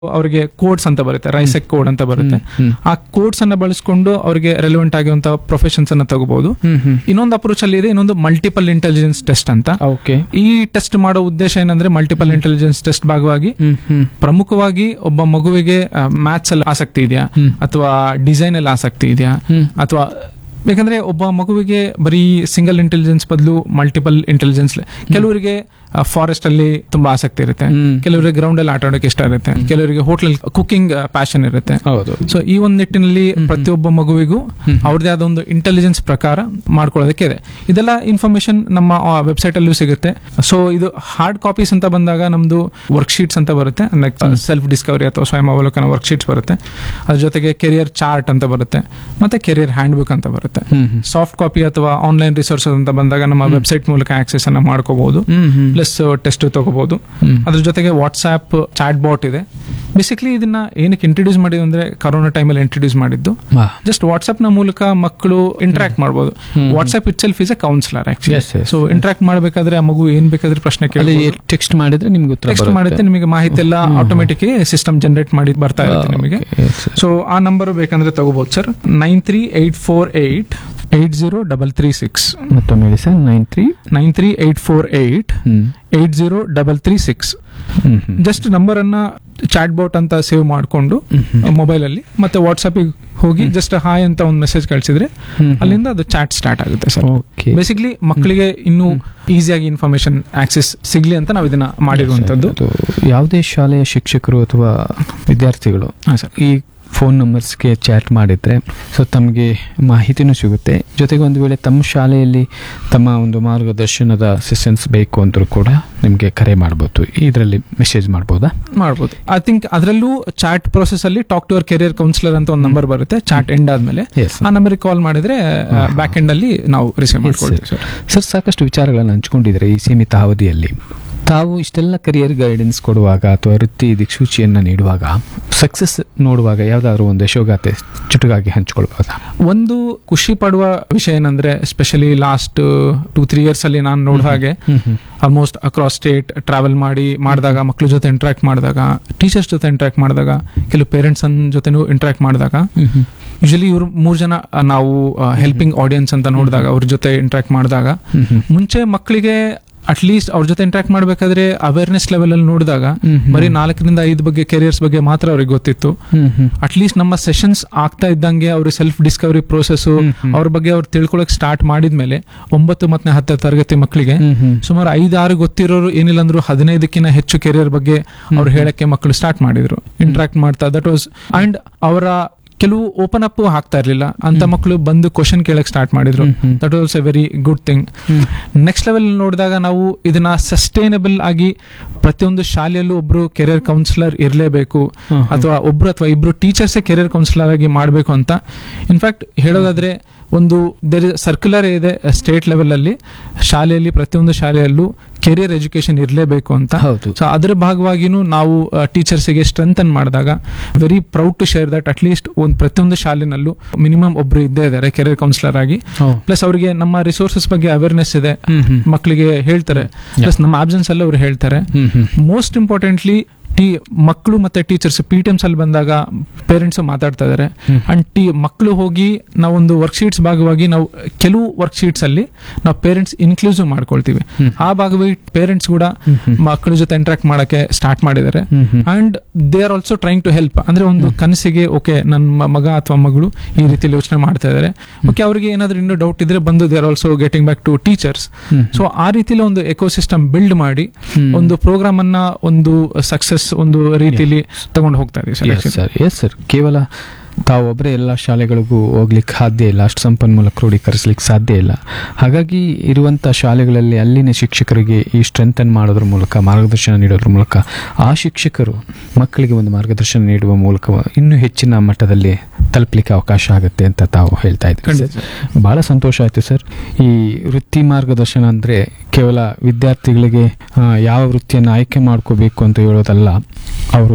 ಅವರಿಗೆ ಕೋಡ್ಸ್ ಅಂತ ಬರುತ್ತೆ ರೈಸೆಕ್ ಕೋಡ್ ಅಂತ ಬರುತ್ತೆ ಆ ಕೋಡ್ಸ್ ಅನ್ನ ಬಳಸ್ಕೊಂಡು ಅವರಿಗೆ ರೆಲೆವೆಂಟ್ ಆಗಿರುವಂತಹ ಪ್ರೊಫೆಷನ್ಸ್ ಅನ್ನ ತಗೋಬಹುದು ಇನ್ನೊಂದು ಅಪ್ರೋಚ್ ಅಲ್ಲಿ ಇದೆ ಇನ್ನೊಂದು ಮಲ್ಟಿಪಲ್ ಇಂಟೆಲಿಜೆನ್ಸ್ ಟೆಸ್ಟ್ ಅಂತ ಓಕೆ ಈ ಟೆಸ್ಟ್ ಮಾಡೋ ಉದ್ದೇಶ ಏನಂದ್ರೆ ಮಲ್ಟಿಪಲ್ ಇಂಟೆಲಿಜೆನ್ಸ್ ಟೆಸ್ಟ್ ಭಾಗವಾಗಿ ಪ್ರಮುಖವಾಗಿ ಒಬ್ಬ ಮಗುವಿಗೆ ಮ್ಯಾಥ್ಸ್ ಅಲ್ಲಿ ಆಸಕ್ತಿ ಇದೆಯಾ ಅಥವಾ ಡಿಸೈನ್ ಅಲ್ಲಿ ಆಸಕ್ತಿ ಇದೆಯಾ ಅಥವಾ ಯಾಕಂದ್ರೆ ಒಬ್ಬ ಮಗುವಿಗೆ ಬರೀ ಸಿಂಗಲ್ ಇಂಟೆಲಿಜೆನ್ಸ್ ಬದಲು ಮಲ್ಟಿಪಲ್ ಇಂಟೆಲಿಜೆನ್ಸ್ ಕೆಲವರಿಗೆ ಫಾರೆಸ್ಟ್ ಅಲ್ಲಿ ತುಂಬಾ ಆಸಕ್ತಿ ಇರುತ್ತೆ ಹ್ಮ್. ಕೆಲವರಿಗೆ ಗ್ರೌಂಡ್ ಅಲ್ಲಿ ಆಟ ಆಡೋಕೆ ಇಷ್ಟ ಇರುತ್ತೆ ಕೆಲವರಿಗೆ ಹೋಟೆಲ್ ಕುಕಿಂಗ್ ಪ್ಯಾಷನ್ ಇರುತ್ತೆ ಹೌದು ಸೊ ಈ ಒಂದು ನಿಟ್ಟಿನಲ್ಲಿ ಪ್ರತಿಯೊಬ್ಬ ಮಗುವಿಗೂ ಅವ್ರದೇ ಆದ ಒಂದು ಇಂಟೆಲಿಜೆನ್ಸ್ ಪ್ರಕಾರ ಮಾಡ್ಕೊಳ್ಳೋದಕ್ಕೆ ಇದೆ ಇದೆಲ್ಲ ಇನ್ಫಾರ್ಮೇಶನ್ ನಮ್ಮ ವೆಬ್ಸೈಟ್ ಅಲ್ಲೂ ಸಿಗುತ್ತೆ ಸೊ ಇದು ಹಾರ್ಡ್ ಕಾಪೀಸ್ ಅಂತ ಬಂದಾಗ ನಮ್ದು ವರ್ಕ್ ಶೀಟ್ಸ್ ಅಂತ ಬರುತ್ತೆ ಲೈಕ್ ಸೆಲ್ಫ್ ಡಿಸ್ಕವರಿ ಅಥವಾ ಸ್ವಯಂ ಅವಲೋಕನ ವರ್ಕ್ ಶೀಟ್ಸ್ ಬರುತ್ತೆ ಅದ್ರ ಜೊತೆಗೆ ಕೆರಿಯರ್ ಚಾರ್ಟ್ ಅಂತ ಬರುತ್ತೆ ಮತ್ತೆ ಕೆರಿಯರ್ ಹ್ಯಾಂಡ್ ಬುಕ್ ಅಂತ ಬರುತ್ತೆ ಹ್ಮ್ ಹ್ಮ್. ಸಾಫ್ಟ್ ಕಾಪಿ ಅಥವಾ ಆನ್ಲೈನ್ ರಿಸೋರ್ಸಸ್ ಅಂತ ಬಂದಾಗ ನಮ್ಮ ವೆಬ್ಸೈಟ್ ಮೂಲಕ ಆಕ್ಸೆಸ್ ಅನ್ನ ಮಾಡ್ಕೋಬಹುದು ಹ್ಮ್ ಹ್ಮ್. ಪ್ಲಸ್ ಟೆಸ್ಟ್ ತಗೋಬಹುದು ಹ್ಮ್. ಅದ್ರ ಜೊತೆಗೆ ವಾಟ್ಸ್ಆಪ್ ಚಾಟ್ ಬಾಟ್ ಇದೆ ಬೇಸಿಕ್ಲಿ ಇದನ್ನ ಏನಕ್ಕೆ ಇಂಟ್ರೊಡ್ಯೂಸ್ ಮಾಡಿದ್ವಿ ಅಂದ್ರೆ ಕರೋನಾ ಟೈಮಲ್ಲಿ ಇಂಟ್ರೊಡ್ಯೂಸ್ ಮಾಡಿದ್ದು ಹಾ. ಜಸ್ಟ್ ವಾಟ್ಸ್ಆಪ್ ನ ಮೂಲಕ ಮಕ್ಕಳು ಇಂಟ್ರಾಕ್ಟ್ ಮಾಡಬಹುದು WhatsApp itself is a counsellor Yes, yes. So interact ಮಾಡಬೇಕಾದ್ರೆ ಆ ಮಗು ಏನ್ ಬೇಕಾದ್ರೆ ಪ್ರಶ್ನೆ ಅಲ್ಲಿ ಕೇಳಿ ಟೆಕ್ಸ್ಟ್ ಮಾಡಿದ್ರೆ ನಿಮ್ಗೆ ಉತ್ತರ ಟೆಕ್ಸ್ಟ್ ಮಾಡುತ್ತೆ ಬರುತ್ತೆ ನಿಮಗೆ ಮಾಹಿತಿ ಎಲ್ಲ ಆಟೋಮೆಟಿಕ್ ಸಿಸ್ಟಮ್ ಜನರೇಟ್ ಮಾಡಿ ಬರ್ತಾ ಇರುತ್ತೆ ನಿಮಗೆ Okay, yes, sir. ಸೊ ಆ ನಂಬರ್ ಬೇಕಂದ್ರೆ ತಗೋಬಹುದು sir nine three eight four eight eight zero double three six ಮತ್ತೊಮ್ಮೆ ಹೇಳಿ sir nine three nine three eight four eight hmm eight zero double three six hmm hmm. Just number ಅನ್ನ chat bot ಅಂತ save ಮಾಡಿಕೊಂಡು mobile ಅಲ್ಲಿ ಮತ್ತೆ WhatsApp ಹೋಗಿ just hi ಅಂತ ಒಂದು ಮೆಸೇಜ್ ಕಳಿಸಿದ್ರೆ ಹ್ಮ್. ಅಲ್ಲಿಂದ ಅದು ಚಾಟ್ ಸ್ಟಾರ್ಟ್ ಆಗುತ್ತೆ ಸರ್ Okay. ಬೇಸಿಕ್ಲಿ ಮಕ್ಕಳಿಗೆ ಇನ್ನೂ ಈಸಿಯಾಗಿ ಇನ್ಫಾರ್ಮೇಶನ್ ಆಕ್ಸೆಸ್ ಸಿಗ್ಲಿ ಅಂತ ನಾವು ಇದನ್ನ ಮಾಡಿರುವಂತದ್ದು ಅದು ಯಾವುದೇ ಶಾಲೆಯ ಶಿಕ್ಷಕರು ಅಥವಾ ವಿದ್ಯಾರ್ಥಿಗಳು ಹಾ ಸರ್ ಈ ಫೋನ್ ನಂಬರ್ಸ್ಗೆ ಚಾಟ್ ಮಾಡಿದ್ರೆ ಸೊ ತಮಗೆ ಮಾಹಿತಿನೂ ಸಿಗುತ್ತೆ ಜೊತೆಗೆ ಒಂದು ವೇಳೆ ತಮ್ಮ ಶಾಲೆಯಲ್ಲಿ ತಮ್ಮ ಒಂದು ಮಾರ್ಗದರ್ಶನದ ಅಸಿಸ್ಟೆನ್ಸ್ ಬೇಕು ಅಂದ್ರೂ ಕೂಡ ನಿಮಗೆ ಕರೆ ಮಾಡ್ಬೋದು ಇದರಲ್ಲಿ ಮೆಸೇಜ್ ಮಾಡ್ಬೋದಾ ಮಾಡ್ಬೋದು ಐ ಥಿಂಕ್ ಅದರಲ್ಲೂ ಚಾಟ್ ಪ್ರೋಸೆಸ್ ಅಲ್ಲಿ talk to our career counsellor ಅಂತ ಒಂದು ನಂಬರ್ ಬರುತ್ತೆ ಚಾಟ್ ಎಂಡ್ ಆದ್ಮೇಲೆ Yes. ಆ ನಂಬರ್ಗೆ ಕಾಲ್ ಮಾಡಿದ್ರೆ ಬ್ಯಾಕ್ ಎಂಡ್ ಅಲ್ಲಿ ನಾವು ರಿಸೀವ್ ಮಾಡ್ಕೊಳ್ತೀವಿ ಸರ್ ಸರ್ ಸಾಕಷ್ಟು ವಿಚಾರಗಳನ್ನು ಹಂಚ್ಕೊಂಡಿದ್ರೆ ಈ ಸೀಮಿತ ಅವಧಿಯಲ್ಲಿ ತಾವು ಇಷ್ಟೆಲ್ಲ ಕರಿಯರ್ ಗೈಡೆನ್ಸ್ ಕೊಡುವಾಗ ಅಥವಾ ವೃತ್ತಿ ದಿಕ್ಸೂಚಿಯನ್ನು ನೀಡುವಾಗ ಸಕ್ಸಸ್ ನೋಡುವಾಗ ಯಾವ್ದಾದ್ರು ಒಂದು ಯಶೋಗಾಥೆ ಚುಟುಕಾಗಿ ಹಂಚ್ಕೊಳ್ಬೋದಾ ಒಂದು ಖುಷಿ ಪಡುವ ವಿಷಯ ಏನಂದ್ರೆ specially last two three years ಅಲ್ಲಿ ನಾನು ನೋಡಿದ ಹಾಗೆ ಆಲ್ಮೋಸ್ಟ್ ಅಕ್ರಾಸ್ ಸ್ಟೇಟ್ ಟ್ರಾವೆಲ್ ಮಾಡಿ ಮಾಡಿದಾಗ ಮಕ್ಳ ಜೊತೆ ಇಂಟ್ರಾಕ್ಟ್ ಮಾಡಿದಾಗ ಟೀಚರ್ಸ್ ಜೊತೆ ಇಂಟ್ರಾಕ್ಟ್ ಮಾಡಿದಾಗ ಕೆಲವು ಪೇರೆಂಟ್ಸ್ ಜೊತೆನೂ ಇಂಟ್ರಾಕ್ಟ್ ಮಾಡಿದಾಗ ಯೂಶಲಿ ಇವ್ರು ಮೂರ್ ಜನ ಆ, ನಾವು ಹೆಲ್ಪಿಂಗ್ ಆಡಿಯನ್ಸ್ ಅಂತ ನೋಡಿದಾಗ ಅವ್ರ ಜೊತೆ ಇಂಟ್ರಾಕ್ಟ್ ಮಾಡಿದಾಗ ಮುಂಚೆ ಮಕ್ಕಳಿಗೆ ಅಟ್ಲೀಸ್ಟ್ ಅವ್ರ ಜೊತೆ ಇಂಟ್ರಾಕ್ಟ್ ಮಾಡಬೇಕಾದ್ರೆ ಅವೇರ್ನೆಸ್ ಲೆವೆಲ್ ಅಲ್ಲಿ ನೋಡಿದಾಗ ಬರೀ ನಾಲ್ಕರಿಂದ ಐದು ಬಗ್ಗೆ ಕೆರಿಯರ್ಸ್ ಬಗ್ಗೆ ಮಾತ್ರ ಅವ್ರಿಗೆ ಗೊತ್ತಿತ್ತು ಅಟ್ಲೀಸ್ಟ್ ನಮ್ಮ ಸೆಷನ್ಸ್ ಆಗ್ತಾ ಇದ್ದಂಗೆ ಅವ್ರ ಸೆಲ್ಫ್ ಡಿಸ್ಕವರಿ ಪ್ರೋಸೆಸ್ ಅವ್ರ ಬಗ್ಗೆ ಅವ್ರು ತಿಳ್ಕೊಳಕ್ ಸ್ಟಾರ್ಟ್ ಮಾಡಿದ್ಮೇಲೆ ಒಂಬತ್ತು ಮತ್ತೆ ಹತ್ತು ತರಗತಿ ಮಕ್ಕಳಿಗೆ ಸುಮಾರು ಐದು ಆರು ಗೊತ್ತಿರೋರು ಏನಿಲ್ಲ ಅಂದ್ರು ಹದಿನೈದಕ್ಕಿಂತ ಹೆಚ್ಚು ಕೆರಿಯರ್ ಬಗ್ಗೆ ಅವ್ರು ಹೇಳಕ್ಕೆ ಮಕ್ಕಳು ಸ್ಟಾರ್ಟ್ ಮಾಡಿದ್ರು ಇಂಟ್ರಾಕ್ಟ್ ಮಾಡ್ತಾ ದಟ್ ವಾಸ್ ಅಂಡ್ ಅವರ ಕೆಲವು ಓಪನ್ ಅಪ್ ಆಗ್ತಾ ಇರ್ಲಿಲ್ಲ ಅಂತ ಮಕ್ಕಳು ಬಂದು ಕ್ವಶನ್ ಕೇಳಕ್ ಸ್ಟಾರ್ಟ್ ಮಾಡಿದ್ರು that was a very good thing next level ನೋಡಿದಾಗ ನಾವು ಇದನ್ನ ಸಸ್ಟೈನಬಲ್ ಆಗಿ ಪ್ರತಿಯೊಂದು ಶಾಲೆಯಲ್ಲೂ ಒಬ್ರು ಕೆರಿಯರ್ ಕೌನ್ಸಿಲರ್ ಇರಲೇಬೇಕು ಅಥವಾ ಒಬ್ರು ಅಥವಾ ಇಬ್ರು ಟೀಚರ್ಸ್ ಕೆರಿಯರ್ ಕೌನ್ಸಿಲರ್ ಆಗಿ ಮಾಡಬೇಕು ಅಂತ ಇನ್ಫ್ಯಾಕ್ಟ್ ಹೇಳೋದಾದ್ರೆ ಒಂದು ದೇರ್ ಸರ್ಕ್ಯುಲರ್ ಇದೆ ಸ್ಟೇಟ್ ಲೆವೆಲ್ ಅಲ್ಲಿ ಶಾಲೆಯಲ್ಲಿ ಪ್ರತಿಯೊಂದು ಶಾಲೆಯಲ್ಲೂ ಕೆರಿಯರ್ ಎಜುಕೇಶನ್ ಇರಲೇಬೇಕು ಅಂತ ಹೌದು. ಸೊ ಅದರ ಭಾಗವಾಗಿನೂ ನಾವು ಟೀಚರ್ಸ್ಗೆ ಸ್ಟ್ರೆಂಥನ್ ಮಾಡಿದಾಗ very proud to share that at least ಒಂದು ಪ್ರತಿಯೊಂದು ಶಾಲೆನಲ್ಲೂ ಮಿನಿಮಮ್ ಒಬ್ರು ಇದ್ದೇ ಇದ್ದಾರೆ ಕೆರಿಯರ್ ಕೌನ್ಸಿಲರ್ ಆಗಿ ಪ್ಲಸ್ ಅವರಿಗೆ ನಮ್ಮ ರಿಸೋರ್ಸಸ್ ಬಗ್ಗೆ ಅವೇರ್ನೆಸ್ ಇದೆ ಮಕ್ಕಳಿಗೆ ಹೇಳ್ತಾರೆ ಪ್ಲಸ್ ನಮ್ಮ ಆಬ್ಸೆನ್ಸ್ ಅಲ್ಲಿ ಅವ್ರು ಹೇಳ್ತಾರೆ ಮೋಸ್ಟ್ ಇಂಪಾರ್ಟೆಂಟ್ಲಿ ಟಿ ಮಕ್ಕಳು ಮತ್ತೆ ಟೀಚರ್ಸ್ ಪಿ ಟಿ ಎಮ್ಸ್ ಅಲ್ಲಿ ಬಂದಾಗ ಪೇರೆಂಟ್ಸ್ ಮಾತಾಡ್ತಾ ಇದಾರೆ ಅಂಡ್ ಟಿ ಮಕ್ಕಳು ಹೋಗಿ ನಾವೊಂದು ವರ್ಕ್ ಶೀಟ್ಸ್ ಭಾಗವಾಗಿ ನಾವು ಕೆಲವು ವರ್ಕ್ ಶೀಟ್ಸ್ ಅಲ್ಲಿ ನಾವು ಪೇರೆಂಟ್ಸ್ ಇನ್ಕ್ಲೂಸಿವ್ ಮಾಡ್ಕೊಳ್ತೀವಿ ಆ ಭಾಗವಾಗಿ ಪೇರೆಂಟ್ಸ್ ಕೂಡ ಮಕ್ಕಳ ಜೊತೆ ಇಂಟ್ರಾಕ್ಟ್ ಮಾಡಕ್ಕೆ ಸ್ಟಾರ್ಟ್ ಮಾಡಿದ್ದಾರೆ and they are also trying to help ಅಂದ್ರೆ ಒಂದು ಕನಸಿಗೆ ಓಕೆ ನನ್ನ ಮಗ ಅಥವಾ ಮಗಳು ಈ ರೀತಿಯಲ್ಲಿ ಯೋಚನೆ ಮಾಡ್ತಾ ಇದ್ದಾರೆ ಓಕೆ ಅವರಿಗೆ ಏನಾದ್ರೂ ಇನ್ನೂ ಡೌಟ್ ಇದ್ರೆ ಬಂದು they are also getting back to teachers so ಆ ರೀತಿಲಿ ಒಂದು ಎಕೋಸಿಸ್ಟಮ್ ಬಿಲ್ಡ್ ಮಾಡಿ ಒಂದು ಪ್ರೋಗ್ರಾಮ್ ಅನ್ನ ಒಂದು ಸಕ್ಸಸ್ ಒಂದು ರೀತಿಲಿ ತಗೊಂಡು ಹೋಗ್ತಾ ಇದೀವಿ sir yes sir yes sir ಕೇವಲ ತಾವೊಬ್ಬರೇ ಎಲ್ಲ ಶಾಲೆಗಳಿಗೂ ಹೋಗ್ಲಿಕ್ಕೆ ಸಾಧ್ಯ ಇಲ್ಲ ಅಷ್ಟು ಸಂಪನ್ಮೂಲ ಕ್ರೋಢೀಕರಿಸ್ಲಿಕ್ಕೆ ಸಾಧ್ಯ ಇಲ್ಲ ಹಾಗಾಗಿ ಇರುವಂಥ ಶಾಲೆಗಳಲ್ಲಿ ಅಲ್ಲಿನ ಶಿಕ್ಷಕರಿಗೆ ಈ ಸ್ಟ್ರೆಂಥನ್ ಮಾಡೋದ್ರ ಮೂಲಕ ಮಾರ್ಗದರ್ಶನ ನೀಡೋದ್ರ ಮೂಲಕ ಆ ಶಿಕ್ಷಕರು ಮಕ್ಕಳಿಗೆ ಒಂದು ಮಾರ್ಗದರ್ಶನ ನೀಡುವ ಮೂಲಕ ಇನ್ನೂ ಹೆಚ್ಚಿನ ಮಟ್ಟದಲ್ಲಿ ತಲುಪಲಿಕ್ಕೆ ಅವಕಾಶ ಆಗುತ್ತೆ ಅಂತ ತಾವು ಹೇಳ್ತಾ ಇದ್ದೀವಿ ಖಂಡಿತ ಸರ್. ಬಹಳ ಸಂತೋಷ ಆಯ್ತು ಸರ್ ಈ ವೃತ್ತಿ ಮಾರ್ಗದರ್ಶನ ಅಂದ್ರೆ ಕೇವಲ ವಿದ್ಯಾರ್ಥಿಗಳಿಗೆ ಆ, ಯಾವ ವೃತ್ತಿಯನ್ನು ಆಯ್ಕೆ ಮಾಡ್ಕೋಬೇಕು ಅಂತ ಹೇಳೋದಲ್ಲ ಅವರು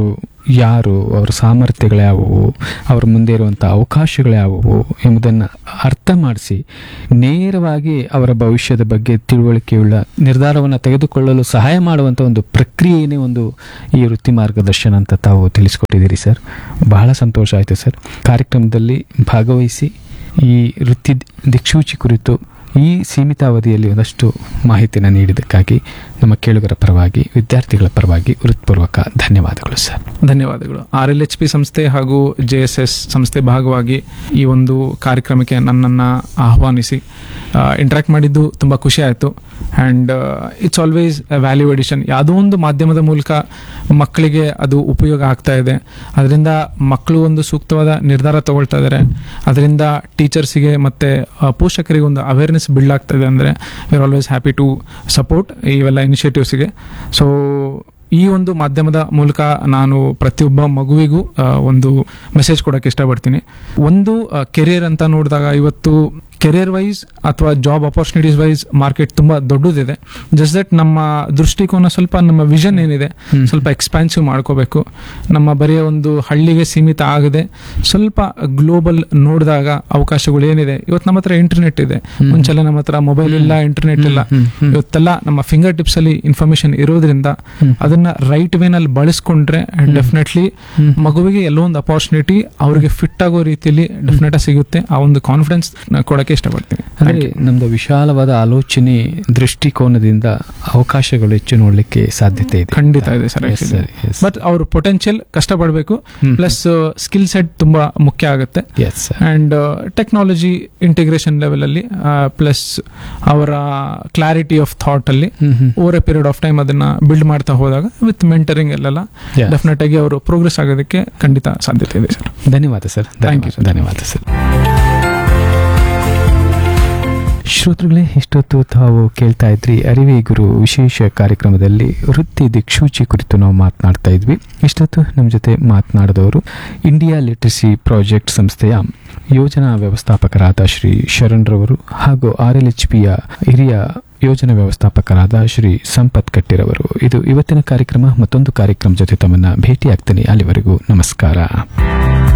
ಯಾರು ಅವರ ಸಾಮರ್ಥ್ಯಗಳು ಯಾವುವು ಅವರ ಮುಂದೆ ಇರುವಂಥ ಅವಕಾಶಗಳು ಯಾವುವು ಎಂಬುದನ್ನು ಅರ್ಥ ಮಾಡಿಸಿ ನೇರವಾಗಿ ಅವರ ಭವಿಷ್ಯದ ಬಗ್ಗೆ ತಿಳುವಳಿಕೆಯುಳ್ಳ ನಿರ್ಧಾರವನ್ನು ತೆಗೆದುಕೊಳ್ಳಲು ಸಹಾಯ ಮಾಡುವಂಥ ಒಂದು ಪ್ರಕ್ರಿಯೆಯೇ ಒಂದು ಈ ವೃತ್ತಿ ಮಾರ್ಗದರ್ಶನ ಅಂತ ತಾವು ತಿಳಿಸ್ಕೊಟ್ಟಿದ್ದೀರಿ ಸರ್ ಬಹಳ ಸಂತೋಷ ಆಯಿತು ಸರ್ ಕಾರ್ಯಕ್ರಮದಲ್ಲಿ ಭಾಗವಹಿಸಿ ಈ ವೃತ್ತಿ ದಿಕ್ಸೂಚಿ ಕುರಿತು ಈ ಸೀಮಿತ ಅವಧಿಯಲ್ಲಿ ಒಂದಷ್ಟು ಮಾಹಿತಿಯನ್ನು ನೀಡಿದ್ದಕ್ಕಾಗಿ ನಮ್ಮ ಕೇಳುಗರ ಪರವಾಗಿ ವಿದ್ಯಾರ್ಥಿಗಳ ಪರವಾಗಿ ಹೃತ್ಪೂರ್ವಕ ಧನ್ಯವಾದಗಳು ಸರ್ ಧನ್ಯವಾದಗಳು ಆರ್ ಎಲ್ ಎಚ್ ಪಿ ಸಂಸ್ಥೆ ಹಾಗೂ ಜೆ ಎಸ್ ಎಸ್ ಸಂಸ್ಥೆ ಭಾಗವಾಗಿ ಈ ಒಂದು ಕಾರ್ಯಕ್ರಮಕ್ಕೆ ನನ್ನನ್ನು ಆಹ್ವಾನಿಸಿ ಇಂಟ್ರಾಕ್ಟ್ ಮಾಡಿದ್ದು ತುಂಬ ಖುಷಿ ಆಯಿತು and it's always value addition ಯಾವುದೋ ಒಂದು ಮಾಧ್ಯಮದ ಮೂಲಕ ಮಕ್ಕಳಿಗೆ ಅದು ಉಪಯೋಗ ಆಗ್ತಾ ಇದೆ ಅದರಿಂದ ಮಕ್ಕಳು ಒಂದು ಸೂಕ್ತವಾದ ನಿರ್ಧಾರ ತಗೊಳ್ತಾ ಇದ್ದಾರೆ ಅದರಿಂದ ಟೀಚರ್ಸಿಗೆ ಮತ್ತು ಪೋಷಕರಿಗೆ ಒಂದು ಅವೇರ್ನೆಸ್ ಬಿಲ್ಡ್ ಆಗ್ತಾ ಇದೆ ಅಂದರೆ we are always happy to support ಇವೆಲ್ಲ ಇನಿಷಿಯೇಟಿವ್ಸ್ಗೆ ಸೊ ಈ ಒಂದು ಮಾಧ್ಯಮದ ಮೂಲಕ ನಾನು ಪ್ರತಿಯೊಬ್ಬ ಮಗುವಿಗೂ ಆ, ಒಂದು ಮೆಸೇಜ್ ಕೊಡೋಕ್ಕೆ ಇಷ್ಟಪಡ್ತೀನಿ ಒಂದು ಕೆರಿಯರ್ ಅಂತ ನೋಡಿದಾಗ ಇವತ್ತು ಕೆರಿಯರ್ ವೈಸ್ ಅಥವಾ ಜಾಬ್ ಅಪರ್ಚುನಿಟೀಸ್ ವೈಸ್ ಮಾರ್ಕೆಟ್ ತುಂಬ ದೊಡ್ಡದಿದೆ ಜಸ್ಟ್ ದಟ್ ನಮ್ಮ ದೃಷ್ಟಿಕೋನ ಸ್ವಲ್ಪ ನಮ್ಮ ವಿಷನ್ ಏನಿದೆ ಸ್ವಲ್ಪ ಎಕ್ಸ್ಪ್ಯಾನ್ಸಿವ್ ಮಾಡ್ಕೋಬೇಕು ನಮ್ಮ ಬರೀ ಒಂದು ಹಳ್ಳಿಗೆ ಸೀಮಿತ ಆಗದೆ ಸ್ವಲ್ಪ ಗ್ಲೋಬಲ್ ನೋಡಿದಾಗ ಅವಕಾಶಗಳು ಏನಿದೆ ಇವತ್ತು ನಮ್ಮ ಹತ್ರ ಇಂಟರ್ನೆಟ್ ಇದೆ ಮುಂಚೆಲ್ಲ ನಮ್ಮ ಹತ್ರ ಮೊಬೈಲ್ ಇಲ್ಲ ಇಂಟರ್ನೆಟ್ ಇಲ್ಲ ಇವತ್ತೆಲ್ಲ ನಮ್ಮ ಫಿಂಗರ್ ಟಿಪ್ಸ್ ಅಲ್ಲಿ ಇನ್ಫಾರ್ಮೇಶನ್ ಇರೋದ್ರಿಂದ ಅದನ್ನ ರೈಟ್ ವೇನಲ್ಲಿ ಬಳಸ್ಕೊಂಡ್ರೆ ಡೆಫಿನೆಟ್ಲಿ ಮಗುವಿಗೆ ಎಲ್ಲೋ ಒಂದು ಅಪಾರ್ಚುನಿಟಿ ಅವ್ರಿಗೆ ಫಿಟ್ ಆಗೋ ರೀತಿಯಲ್ಲಿ ಡೆಫಿನೆಟ್ ಸಿಗುತ್ತೆ ಆ ಒಂದು ಕಾನ್ಫಿಡೆನ್ಸ್ ಕೊಡಕ್ಕೆ ಇಷ್ಟಪಡ್ತೀನಿ ಅಂದರೆ ನಮ್ದು ವಿಶಾಲವಾದ ಆಲೋಚನೆ ದೃಷ್ಟಿಕೋನದಿಂದ ಅವಕಾಶಗಳು ಹೆಚ್ಚು ನೋಡಲಿಕ್ಕೆ ಸಾಧ್ಯತೆ ಇದೆ ಖಂಡಿತ ಇದೆ sir Yes, sir, yes. But ಅವ್ರ ಪೊಟೆನ್ಶಿಯಲ್ ಕಷ್ಟಪಡಬೇಕು ಹ್ಮ್. ಪ್ಲಸ್ ಸ್ಕಿಲ್ ಸೆಟ್ ತುಂಬಾ ಮುಖ್ಯ ಆಗುತ್ತೆ Yes, sir. And technology integration level ಅಲ್ಲಿ ಪ್ಲಸ್ ಅವರ ಕ್ಲಾರಿಟಿ ಆಫ್ ಥಾಟ್ ಅಲ್ಲಿ hmm, hmm. Over a period of time ಅದನ್ನ ಬಿಲ್ಡ್ ಮಾಡ್ತಾ ಹೋದಾಗ ವಿತ್ ಮೆಂಟರಿಂಗ್ ಅಲ್ಲೆಲ್ಲ Yeah. ಡೆಫಿನೆಟ್ ಆಗಿ ಅವರು ಪ್ರೋಗ್ರೆಸ್ ಆಗೋದಕ್ಕೆ ಖಂಡಿತ ಸಾಧ್ಯತೆ ಇದೆ ಸರ್ ಧನ್ಯವಾದ ಸರ್ Thank you, sir. ಧನ್ಯವಾದ ಸರ್ ಶ್ರೋತೃಗಳೇ ಇಷ್ಟೊತ್ತು ತಾವು ಕೇಳ್ತಾ ಇದ್ರಿ ಅರಿವಿ ಗುರು ವಿಶೇಷ ಕಾರ್ಯಕ್ರಮದಲ್ಲಿ ವೃತ್ತಿ ದಿಕ್ಸೂಚಿ ಕುರಿತು ನಾವು ಮಾತನಾಡ್ತಾ ಇದ್ವಿ ಇಷ್ಟೊತ್ತು ನಮ್ಮ ಜೊತೆ ಮಾತನಾಡಿದವರು ಇಂಡಿಯಾ ಲಿಟ್ರಸಿ ಪ್ರಾಜೆಕ್ಟ್ ಸಂಸ್ಥೆಯ ಯೋಜನಾ ವ್ಯವಸ್ಥಾಪಕರಾದ ಶ್ರೀ ಶರಣ್ ರವರು ಹಾಗೂ ಆರ್ ಎಲ್ ಎಚ್ ಪಿಯ ಹಿರಿಯ ಯೋಜನಾ ವ್ಯವಸ್ಥಾಪಕರಾದ ಶ್ರೀ ಸಂಪತ್ ಕಟ್ಟಿರವರು ಇದು ಇವತ್ತಿನ ಕಾರ್ಯಕ್ರಮ ಮತ್ತೊಂದು ಕಾರ್ಯಕ್ರಮ ಜೊತೆ ತಮ್ಮನ್ನ ಭೇಟಿಯಾಗ್ತೀನಿ ಅಲ್ಲಿವರೆಗೂ ನಮಸ್ಕಾರ